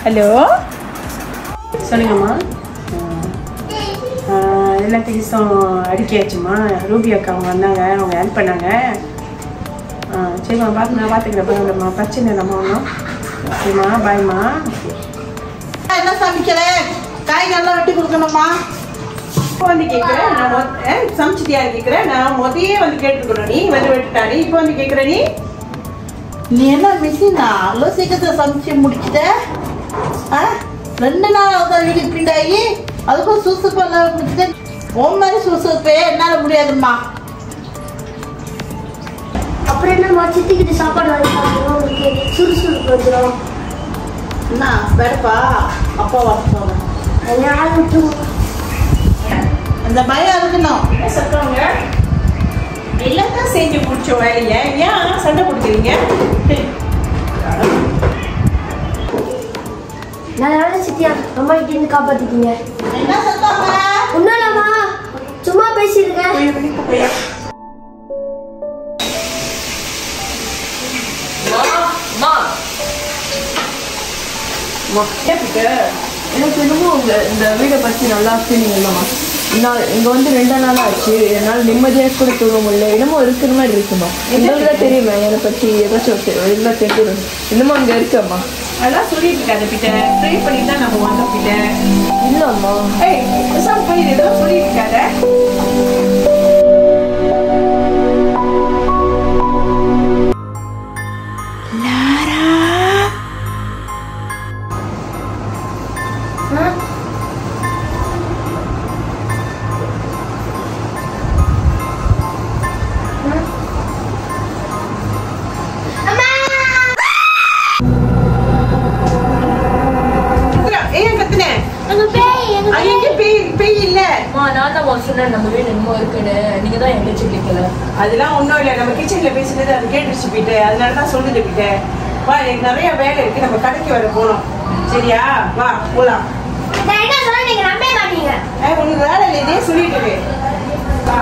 Hello சொல்லுங்கம்மா ஆ, எல்லா திங்ஸும் அடிக்கியாச்சுமா Ruby அக்கா அவங்க வந்தாங்க அவங்க ஹெல்ப் பண்ணாங்க ஆ சரிம்மா பார்த்து நான் பார்த்துக்கிறேன் பரவாயில்லம்மா பிரச்சனை இல்லைம்மா ஒன்றும் சரிம்மா பாய்மா என்ன சமைக்கல காய் நல்லா வெட்டி கொடுக்கணுமா இப்போ வந்து கேட்குறேன் நான் மொத- ஏ, சமைச்சிட்டியா கேட்குறேன் நான் முதயே வந்து கேட்டுருக்கணும் நீ வந்து வெட்டுட்டாடி இப்போ வந்து கேட்குற நீ நீ என்ன மிஷினா அவ்வளோ சீக்கிரத்தில் சமைச்சு முடிச்சுட்ட ஆ ரெண்டு நாள் ஆகுதா வீடு பிண்டாகி அதுக்கும் சுசுப்பு எல்லாம் முடிச்சுட்டு உன் மாதிரி சுசுப்பே என்னால் முடியாதும்மா அப்புறம் என்னம்மா சித்திக்கிட்ட சாப்பாடு வாங்கி சாப்பிடுவோம் உங்களுக்கு சுறுசுறுப்பு வந்துடும் என்ன வேறப்பா அப்பா வர சொல்றேன் என்ன ஆள் விட்டுருவோம் அந்த பயம் இருக்கணும் என்ன சொல்கிறவங்க எல்லாம் தான் செஞ்சு முடிச்ச வேலையை ஏன் சண்டை கொடுக்குறீங்க நான் சித்தியா அம்மா கிட்ட இருந்து காப்பாத்திட்டீங்க என்ன சத்தம் ஒன்றும் இல்லம்மா சும்மா பேசியிருக்கேன் எனக்கு என்னமோ இந்த இந்த வீடை பற்றி நல்லா ஃபீலிங் இல்லைம்மா நான் இங்கே வந்து ரெண்டு நாள் ஆச்சு என்னால் நிம்மதியாக கூட தூங்க முடியல என்னமோ இருக்கிற மாதிரி இருக்குமா உங்களுக்கு தான் தெரியுமா என்னை பற்றி ஏதாச்சும் ஒரு தெ- எல்லாம் தெரிஞ்சிடும் இன்னமும் அங்கே இருக்கம்மா அதெல்லாம் சொல்லிட்டு இருக்காது பிட்ட ப்ரே பண்ணி தான் நம்ம வந்தோம் பிட்ட இல்லைம்மா ஏய் பேசாம போய் இதெல்லாம் சொல்லிட்டு இருக்காத ஏன் கத்துன எங்க பேய் எங்க அது எங்க பேய் பேய் இல்ல அம்மா நான் தான் சொன்னேன் நம்ம வீடு என்னமோ இருக்குன்னு நீங்கள் தான் எங்கேயும் சொல்லிக்கல அதெல்லாம் ஒண்ணும் இல்ல நம்ம கிச்சன்ல பேசினது அது கேட்டுருச்சு போயிட்டு அதனால தான் சொல்லுது போயிட்டு வா எனக்கு நிறைய வேலை இருக்கு நம்ம கடைக்கு வர போனோம் சரியா வா போலாம் நான் என்ன சொல்ல நீங்க நம்பவே மாட்டீங்க ஏய், உனக்கு வேலை இல்லை இதே சொல்லிட்டு இரு. வா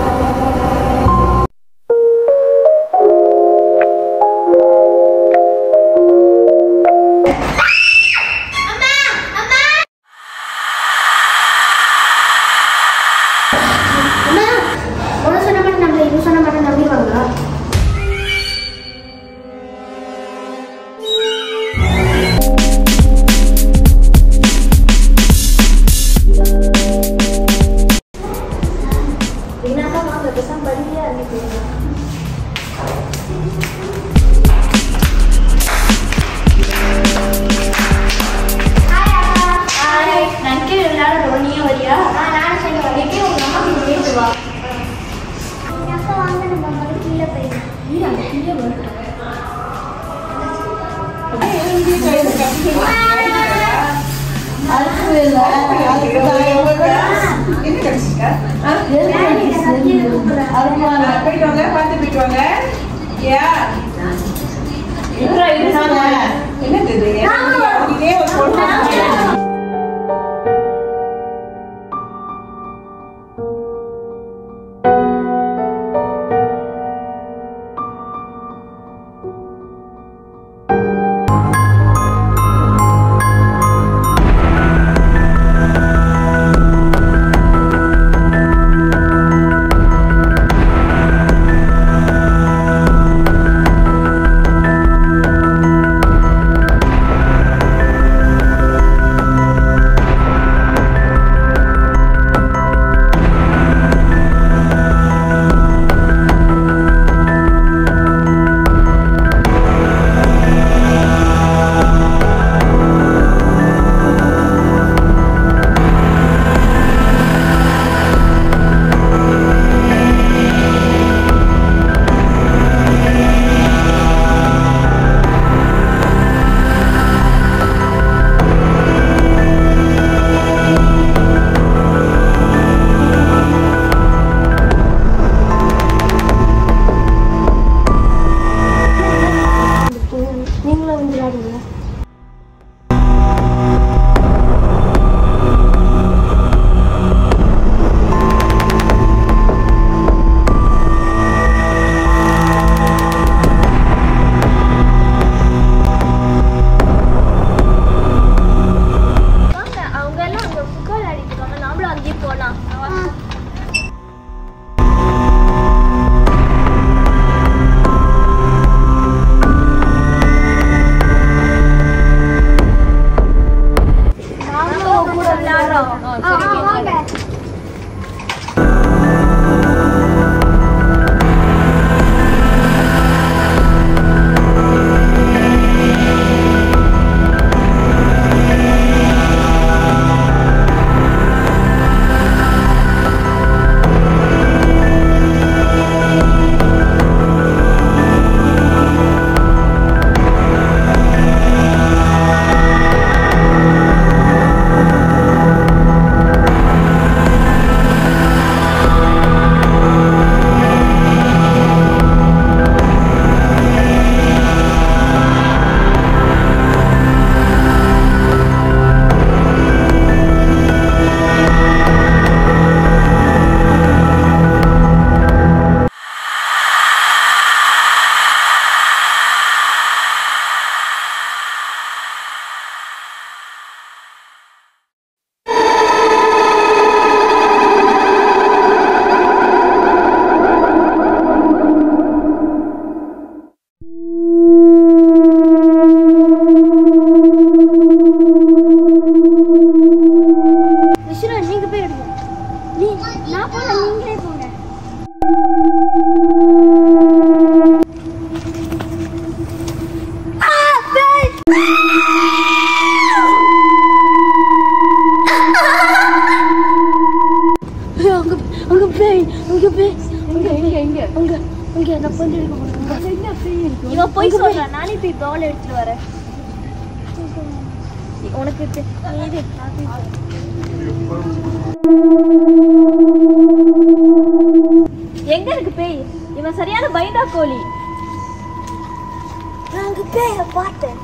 அம்மா உன சொன்ன மட்டும் நம்பல இது சொன்ன மட்டும் நம்பிடுவாங்களா என்னப்பா வாங்க பேசாம படிக்கையா இருக்கு ஹாய் நான் கீழே விளையாட நீயும் வரியா நானும் சரி வரேன் உங்க அம்மா கிட்ட பேசு வா அப்பா வாங்க நம்ம முதல்ல கீழே போயிடலாம் நீ அந்த கீழே வரட்டும் அழுப்பு இல்லை அழுப்பு என்ன கிடைச்சிருக்கா அருமான போயிட்டு வாங்க பார்த்து போயிட்டு வாங்க யா என்னது இது? இதே ஒரு பொண்ணு நீங்களும் வந்து விளையாடுங்க இவ போய் சொல்றான் நானே போய் பால் எடுத்துட்டு வரேன் உனக்கு தெ- நீ இது நான் போய் சொல்றேன். எங்க இருக்கு பேய் இவன் சரியான பைண்டா கோழி நாங்க பேய பார்த்தேன்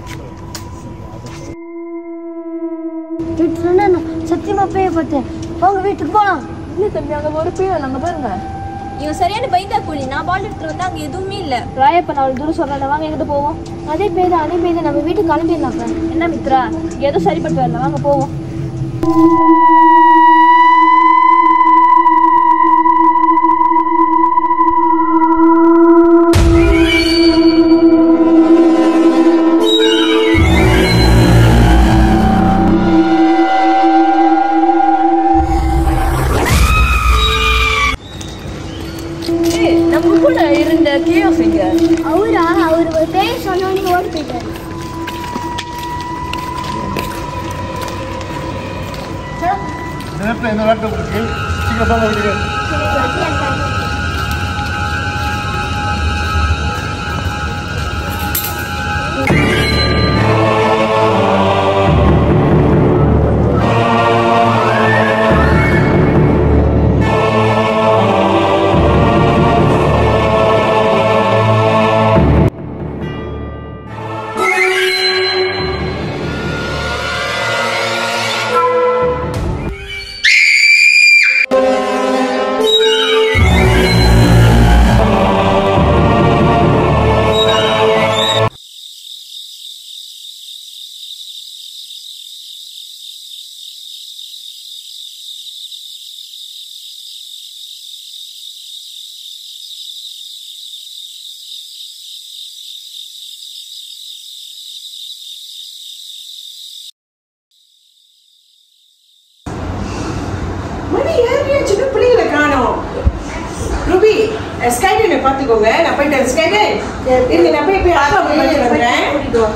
சத்தியமா பேய பார்த்தேன் அவங்க வீட்டுக்கு போலாம் இல்லை தம்பி அங்கே ஒரு பேர் நாங்கள் பாருங்க இவன் சரியான பைந்தா கூலி நான் பால் எடுத்துட்டு வந்தா அங்க எதுவுமே இல்ல ராயப்ப நான் தூரம் சொல்றேன் வாங்க எங்கிட்ட போவோம் அதே பேய் தான் அதே பேய் தான் நம்ம வீட்டுக்கு கிளம்பிடலாம் என்ன மித்ரா ஏதோ சரிப்பட்டு வரல வாங்க போவோம் ஏய், நம்ம கூட இருந்த கேஎஃப் எங்க அவரா அவர் ஒரு பேய் சொன்னோன்னு ஓடி போயிட்டாரு நேரத்தில் என்ன நாட்கள் இருக்கு சீக்கிரம் தான் விடுங்க மணி ஏறிய சின்ன பிள்ளைங்களை காணோம் ரூபி ஸ்கைடனை பார்த்துக்கோங்க நான் போயிட்டு ஸ்கைடன் இருங்க நான் போய் போய் அப்பா போய் வந்துடுறேன்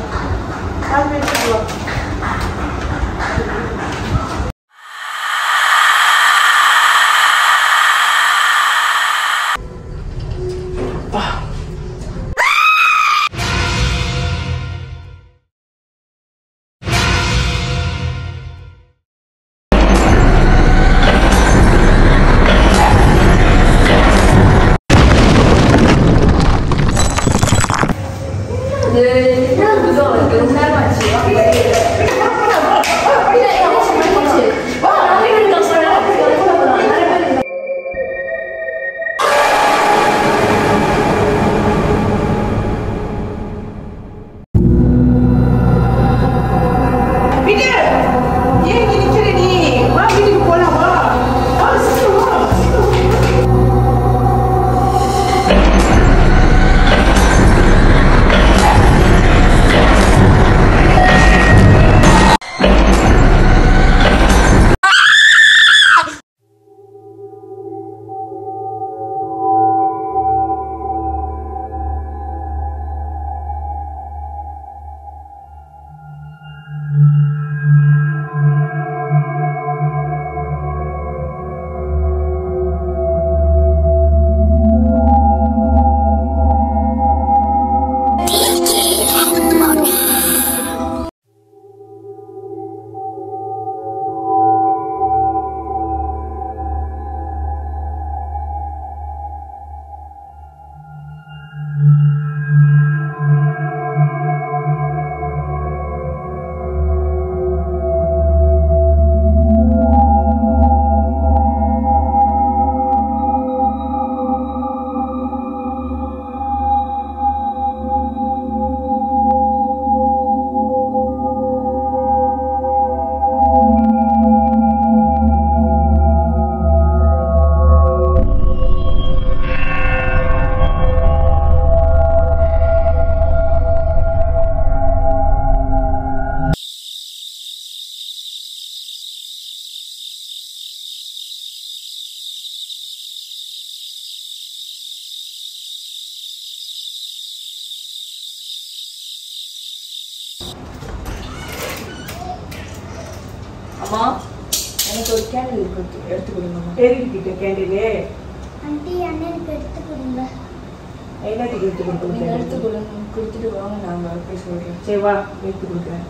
விடு ஏன் இங்க நிக்கிற நீ வா வீட்டுக்கு போலாம் வா வா சீக்கிரம் வா சீக்கிரம் வா. அம்மா எனக்கு ஒரு கேண்டில் எடுத்து கொடுங்க எரிக்கிட்ட கேண்டிலே ஆண்டி அண்ணனுக்கு எடுத்து கொடுங்க எல்லாத்துக்கும் எடுத்து கொடுத்து நீங்க கொடுத்தேன் எடுத்து கொடுங்க கொடுத்துட்டு வாங்க நாங்க போய் சொல்றோம் சரி வா எடுத்து கொடுக்குறேன்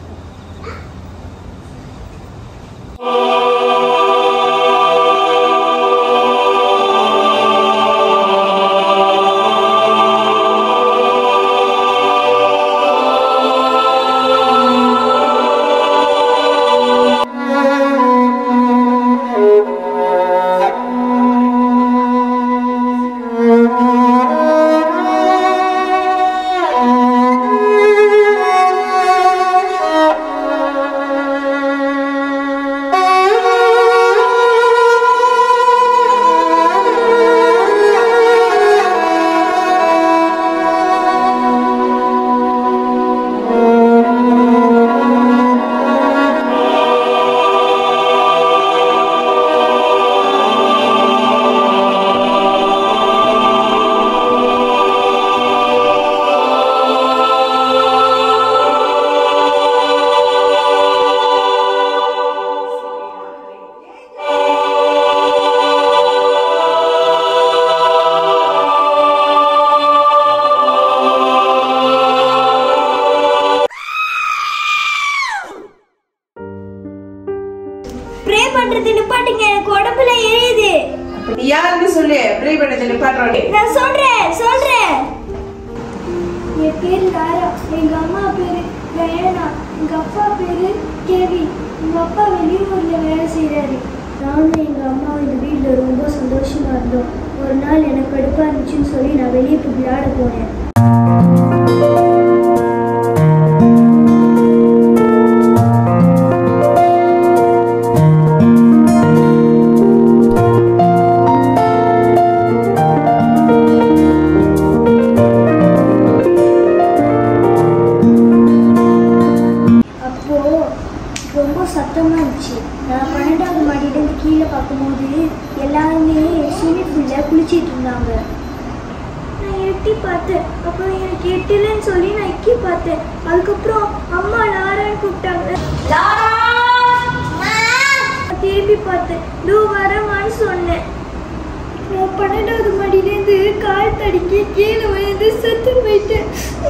ப்ரே பண்றது நிப்பாட்டுங்க எனக்கு உடம்புல எரியுது நீ யாருன்னு சொல்லு ப்ரே பண்ணதை நிப்பாட்டுறோம் நான் சொல்றேன் சொல்றேன் என் பேரு லாரா எங்க அம்மா பேரு டயானா எங்க அப்பா பேரு கேவி எங்க அப்பா வெளியூர்ல வேலை செய்யறாரு நானும் எங்க அம்மா இந்த வீட்ல ரொம்ப சந்தோஷமா இருந்தோம் ஒரு நாள் எனக்கு கடுப்பா இருந்துச்சுன்னு சொல்லி நான் வெளியே போய் விளையாட போனேன் அப்போ ரொம்ப சத்தமா இருந்துச்சு நான் பன்னெண்டாவது மாடியிலேருந்து கீழே பார்க்கும்போது எல்லாருமே ஸ்விம்மிங் பூல்ல குளிச்சிட்டு இருந்தாங்க நான் எட்டி பார்த்தேன் அப்புறம் எனக்கு எட்டிலன்னு சொல்லி நான் எக்கி பார்த்தேன் அதுக்கப்புறம் அம்மா லாரான்னு கூப்பிட்டாங்க நான் திரும்பி பார்த்தேன் இதோ வரமான்னு சொன்னேன் நான் பன்னெண்டாவது மாடியிலேருந்து கால் தடிக்கி கீழே விழுந்து செத்து போயிட்டேன்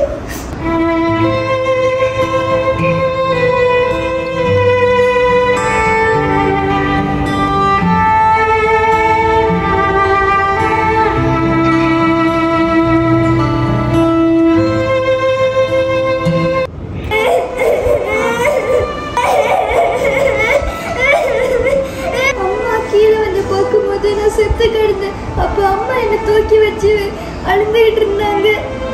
அம்மா கீழே வந்து பார்க்கும்போது நான் செத்து கிடந்தேன் அப்போ அம்மா என்னை தூக்கி வச்சு அழுந்துகிட்டு இருந்தாங்க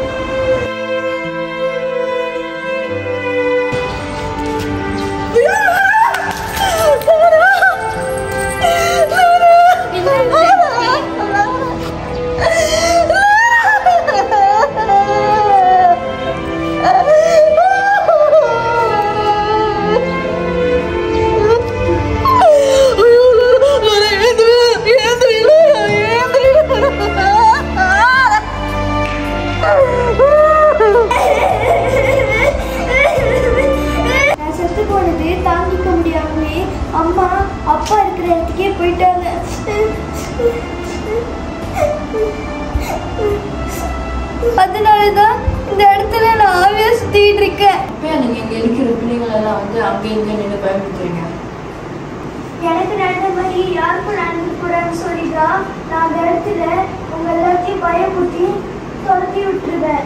நான் செத்து போனது தாங்கிக்க முடியாமலே அம்மா அப்பா இருக்கிற இடத்துக்கே போயிட்டாங்க அதனால தான் இந்த இடத்துல நான் ஆவியா சுத்திட்டு இருக்கேன் அப்பயே நீங்க இங்க இருக்கிற பிள்ளைங்களை எல்லாம் வந்து அங்க இங்க நின்று பயன்படுத்துறீங்க எனக்கு நடந்த மாதிரி யாருக்கும் நடந்து கூடாதுன்னு சொல்லிதான் நான் அந்த இடத்துல உங்க எல்லாத்தையும் பயமுறுத்தி துரத்தி விட்டுருவேன்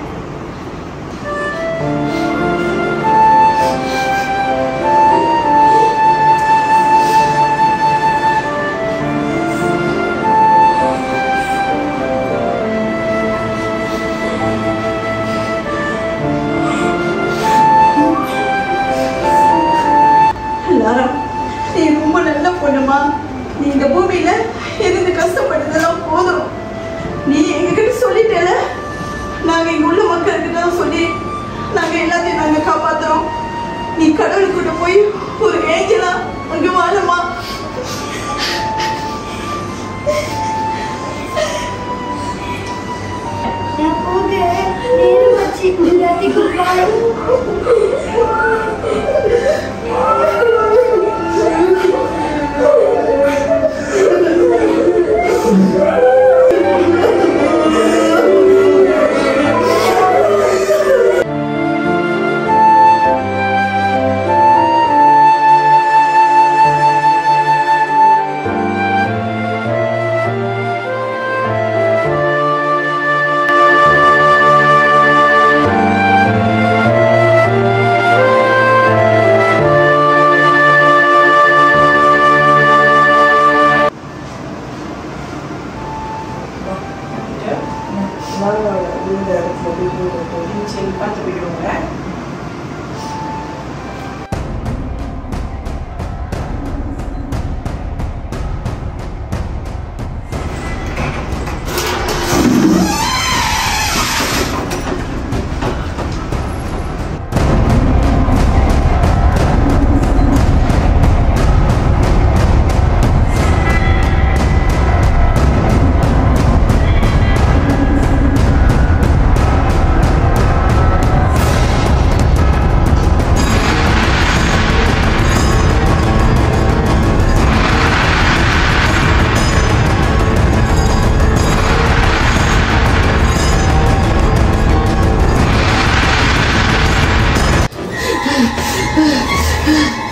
லாரா நீ ரொம்ப நல்ல பொண்ணுமா நீ இந்த பூமியில இருந்து கஷ்டப்பட்டதெல்லாம் போதும் நீ எங்ககிட்ட சொல்லிட்டேல நாங்க இங்க உள்ள மக்களுக்கு தான் சொல்லி நாங்க எல்லாத்தையும் நாங்க காப்பாத்துறோம் நீ கடவுளுக்கிட்ட போய் ஒரு ஏஞ்சலா அங்க வாழமா நான் போக நேரம் வச்சு எல்லாத்தையும் பாய் ஆ ஆ